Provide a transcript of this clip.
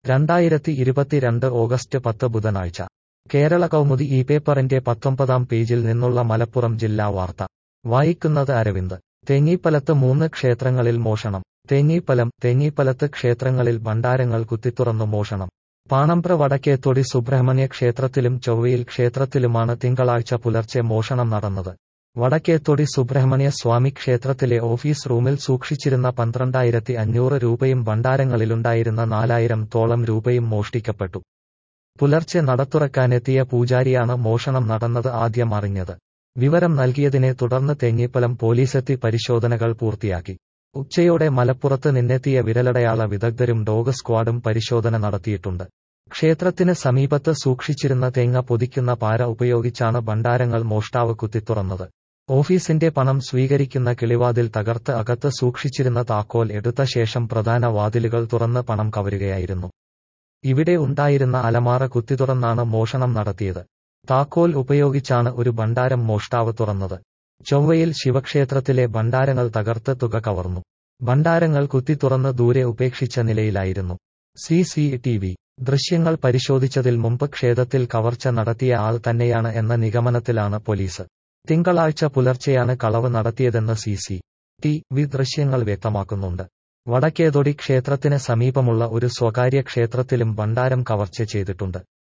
രണ്ടായിരത്തി ഇരുപത്തിരണ്ട് ഓഗസ്റ്റ് പത്ത് ബുധനാഴ്ച കേരള കൗമുദി ഈ പേപ്പറിന്റെ പത്തൊമ്പതാം പേജിൽ നിന്നുള്ള മലപ്പുറം ജില്ലാ വാർത്ത വായിക്കുന്നത് അരവിന്ദ് തേങ്ങീപ്പലത്ത് മൂന്ന് ക്ഷേത്രങ്ങളിൽ മോഷണം തേങ്ങീപ്പലം തേങ്ങീപ്പലത്ത് ക്ഷേത്രങ്ങളിൽ ഭണ്ഡാരങ്ങൾ കുത്തിത്തുറന്നു മോഷണം പാണമ്പ്ര വടക്കേത്തൊടി സുബ്രഹ്മണ്യ ക്ഷേത്രത്തിലും ചൊവ്വയിൽ ക്ഷേത്രത്തിലുമാണ് തിങ്കളാഴ്ച പുലർച്ചെ മോഷണം നടന്നത് വടക്കേത്തൊടി സുബ്രഹ്മണ്യ സ്വാമി ക്ഷേത്രത്തിലെ ഓഫീസ് റൂമിൽ സൂക്ഷിച്ചിരുന്ന പന്ത്രണ്ടായിരത്തി അഞ്ഞൂറ് രൂപയും ഭണ്ഡാരങ്ങളിലുണ്ടായിരുന്ന നാലായിരം തോളം രൂപയും മോഷ്ടിക്കപ്പെട്ടു പുലർച്ചെ നടത്തുറക്കാനെത്തിയ പൂജാരിയാണ് മോഷണം നടന്നത് ആദ്യം അറിഞ്ഞത് വിവരം നൽകിയതിനെ തുടർന്ന് തെങ്ങിപ്പലം പോലീസെത്തി പരിശോധനകൾ പൂർത്തിയാക്കി ഉച്ചയോടെ മലപ്പുറത്ത് നിന്നെത്തിയ വിരലടയാള വിദഗ്ധരും ഡോഗ് സ്ക്വാഡും പരിശോധന നടത്തിയിട്ടുണ്ട് ക്ഷേത്രത്തിന് സമീപത്ത് സൂക്ഷിച്ചിരുന്ന തേങ്ങ പൊതിക്കുന്ന പാര ഉപയോഗിച്ചാണ് ഭണ്ഡാരങ്ങൾ മോഷ്ടാവ് കുത്തിത്തുറന്നത് ഓഫീസിന്റെ പണം സ്വീകരിക്കുന്ന കിളിവാതിൽ തകർത്ത് അകത്ത് സൂക്ഷിച്ചിരുന്ന താക്കോൽ എടുത്ത ശേഷം പ്രധാന വാതിലുകൾ തുറന്ന് പണം കവരുകയായിരുന്നു ഇവിടെ ഉണ്ടായിരുന്ന അലമാറ കുത്തിത്തുറന്നാണ് മോഷണം നടത്തിയത് താക്കോൽ ഉപയോഗിച്ചാണ് ഒരു ഭണ്ഡാരം മോഷ്ടാവ് തുറന്നത് ചൊവ്വയിൽ ശിവക്ഷേത്രത്തിലെ ഭണ്ഡാരങ്ങൾ തകർത്ത് തുക കവർന്നു ഭണ്ഡാരങ്ങൾ കുത്തിത്തുറന്ന് ദൂരെ ഉപേക്ഷിച്ച നിലയിലായിരുന്നു സി സി ടി വി ദൃശ്യങ്ങൾ പരിശോധിച്ചതിൽ മുമ്പ് ക്ഷേത്രത്തിൽ കവർച്ച നടത്തിയ ആൾ തന്നെയാണ് എന്ന നിഗമനത്തിലാണ് പോലീസ് തിങ്കളാഴ്ച പുലർച്ചെയാണ് കളവ് നടത്തിയതെന്ന് സി സി ടി വി ദൃശ്യങ്ങൾ വ്യക്തമാക്കുന്നുണ്ട് വടക്കേതൊടി ക്ഷേത്രത്തിന് സമീപമുള്ള ഒരു സ്വകാര്യ ക്ഷേത്രത്തിലും ഭണ്ഡാരം കവർച്ച ചെയ്തിട്ടുണ്ട്